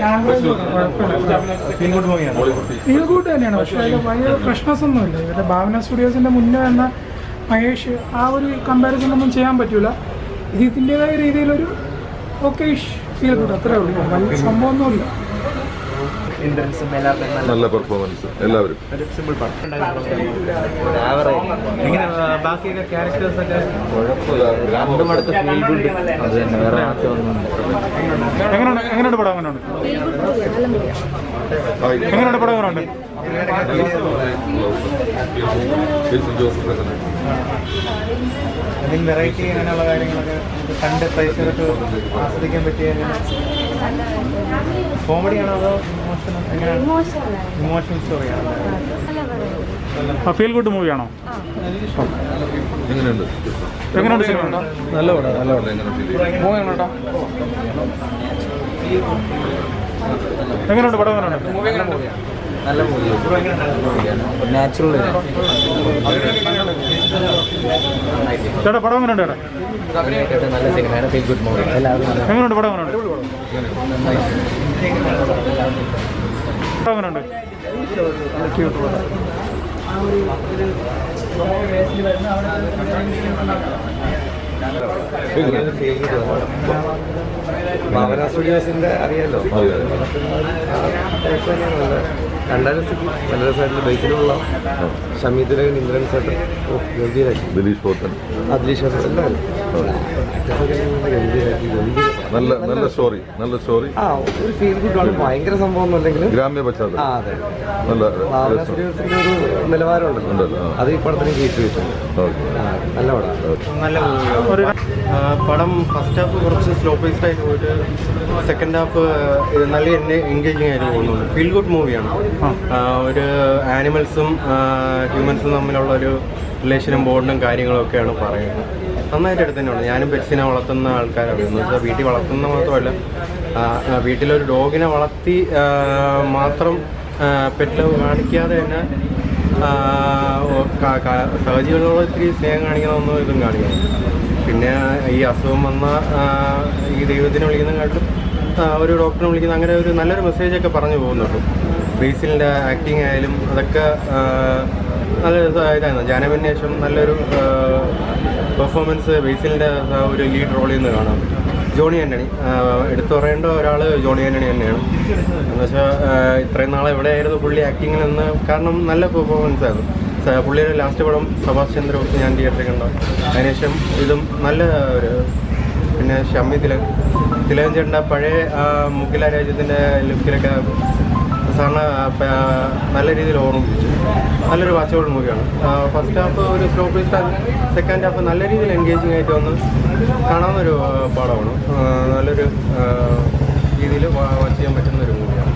Feel good മൂവിയാണ് feel good തന്നെയാണ് പക്ഷേ അതിൽ ഭയങ്കര ഫ്രഷ്നെസ് ഒന്നുമില്ല ഇവരുടെ ഭാവന സ്റ്റുഡിയോസിൻ്റെ മുന്നേ വന്ന മഹേഷ് ആ ഒരു കമ്പാരിസൺ ഒന്നും ചെയ്യാൻ പറ്റൂല ഇത് ഇതിൻ്റെതായ രീതിയിലൊരു ഓക്കെ ഫീൽ ഗുഡ് അത്രേ ഉള്ളൂ വലിയ സംഭവമൊന്നുമില്ല ഇന്ദ്രൻസും എല്ലാവരും നല്ല നല്ല പെർഫോമൻസ് എല്ലാവരും ഒരു സിമ്പിൾ പടം എങ്ങനെ ബാക്കിയൊക്കെ ക്യാരക്ടേഴ്സ് ഒക്കെ രണ്ടും അടുത്ത് ഫീൽ ഗുഡ് അത് തന്നെ വേറെ മാറ്റമൊന്നും എങ്ങനെയാണ് എങ്ങനെയുണ്ട് പടം എങ്ങനെയുണ്ട് എങ്ങനെയുണ്ട് പടം എങ്ങനെയുണ്ട് ജേസൺ ജോസഫ് ഒക്കെ അതിൽ വെറൈറ്റി അങ്ങനെയുള്ള കാര്യങ്ങളൊക്കെ നമുക്ക് കണ്ട് പ്രേക്ഷകർക്ക് ആസ്വദിക്കാൻ പറ്റിയ കോമഡിയാണോ അതോ ഇമോഷണൽ എങ്ങനെയാണ് ഇമോഷണൽ സ്റ്റോറിയാണോ ഫീൽ ഗുഡ് മൂവിയാണോ എങ്ങനെയുണ്ട് എങ്ങനെയുണ്ട് സിനിമ നല്ല പടം നല്ല പടം എങ്ങനെ ഫീൽ ചെയ്തു എങ്ങനെയുണ്ട് പടം എങ്ങനെയുണ്ട് നല്ല മൂവി നാച്ചുറൽ ചേട്ടാ പടം എങ്ങനെയുണ്ട് ചേട്ടാ നല്ല സിനിമയാണ് ഫീൽ ഗുഡ് മൂവി എല്ലാവരും നല്ല എങ്ങനെയുണ്ട് പടം എങ്ങനെയുണ്ട് പടം എങ്ങനെയുണ്ട് ഭാവന സ്റ്റുഡിയോസിന്റെ അറിയാലോ അറിയാം. കണ്ടാൽ നല്ല രസമായിട്ടുള്ള ബേസിലുള്ള ഷമീദിലകൻ ഇന്ദ്രൻ സേട്ടൻ ഓ ഗംഭീരാക്കി ദിലീഷ് പോത്തൻ അദ്ലീഷ് എല്ലാവരും ഗംഭീരാക്കി ഗംഭീര നല്ല നല്ല സ്റ്റോറി നല്ല സ്റ്റോറി ആ ഒരു ഫീൽ ഗുഡ് ആണ് ഭയങ്കര സംഭവം ഒന്നുമല്ലെങ്കിലും ഗ്രാമ്യ ആ പശ്ചാത്തലം അതെ നല്ല ഭാവന രസം. സ്റ്റുഡിയോസിന്റെ ഒരു നിലവാരമുണ്ടല്ലോ ഉണ്ടല്ലോ, ആ. അത് ഈ പടത്തിന് കീറ്റ് കിട്ടും ഓക്കെ ആ നല്ല പടമാണ് നല്ല മൂവിയാണ് പടം ഫസ്റ്റ് ഹാഫ് കുറച്ച് സ്ലോ പേസ്ഡ് ആയിട്ട് പോയിട്ട് സെക്കൻഡ് ഹാഫ് നല്ല എന്നെ എൻഗേജിങ് ആയിട്ട് പോകുന്നുണ്ട് ഫീൽ ഗുഡ് മൂവിയാണ് ഒരു ആനിമൽസും ഹ്യൂമൻസും തമ്മിലുള്ള ഒരു റിലേഷനും ബോണ്ടും കാര്യങ്ങളും ഒക്കെയാണ് പറയുന്നത് നന്നായിട്ട് എടുത്തന്നെയാണ് ഞാനും പെറ്റ്സിനെ വളർത്തുന്ന ആൾക്കാരാണ് എന്ന് വെച്ചാൽ വീട്ടിൽ വളർത്തുന്ന മാത്രമല്ല ആ, ആ, വീട്ടിലൊരു ഡോഗിനെ വളർത്തി ആ, മാത്രം പെറ്റ് കാണിക്കാതെ തന്നെ ആഹ് ക- ക- സഹജീവികളോട് ഇത്തിരി സ്നേഹം കാണിക്കണമെന്നും ഇതും കാണിക്കണം പിന്നെ ഈ അസുഖം വന്ന ആഹ് ഈ ദൈവത്തിനെ വിളിക്കുന്നതിനെക്കാട്ടും ആഹ് ഒരു ഡോക്ടറിനെ വിളിക്കുന്ന അങ്ങനെ ഒരു നല്ലൊരു മെസ്സേജൊക്കെ പറഞ്ഞു പോകുന്നുണ്ട് ബേസിലിൻ്റെ ആക്ടിങ് ആയാലും അതൊക്കെ ആഹ് നല്ല ഇത- ഇതായിരുന്നു ജാനവിന് ശേഷം നല്ലൊരു പെർഫോമൻസ് ബേസിലിൻ്റെ ഒരു ലീഡ് റോളിൽ നിന്ന് കാണാൻ പറ്റും ജോണി ആൻ്റണി ആഹ് എടുത്തു പറയേണ്ട ഒരാൾ ജോണി ആൻ്റണി തന്നെയാണ് എന്നുവെച്ചാൽ ഇത്രയും നാളെ എവിടെയായിരുന്നു പുള്ളി ആക്ടിങ്ങിൽ നിന്ന് കാരണം നല്ല പെർഫോമൻസ് ആയിരുന്നു സ- പുള്ളിയുടെ ലാസ്റ്റ് പടം സഭാഷ് ചന്ദ്രബോസ് ഞാൻ തിയേറ്ററിൽ കണ്ടു അതിനുശേഷം ഇതും നല്ല ഒരു പിന്നെ ഷമ്മി തിലകൻ തിലകൻ ചേട്ടൻ്റെ പഴയ ആ, മുക്കില രാജ്യത്തിൻ്റെ ലുക്കിലൊക്കെ സാറിന് നല്ല രീതിയിൽ ഓർമ്മിപ്പിച്ചു നല്ലൊരു വാച്ചബിൾ മൂവിയാണ് ഫസ്റ്റ് ഹാഫ് ഒരു സ്ലോ പേസ്ഡ് സെക്കൻഡ് ഹാഫ് നല്ല രീതിയിൽ എൻഗേജിങ് ആയിട്ട് വന്ന് കാണാവുന്നൊരു ആ, പടമാണ് ആ, നല്ലൊരു രീതിയിൽ വാച്ച് ചെയ്യാൻ പറ്റുന്ന ഒരു മൂവിയാണ്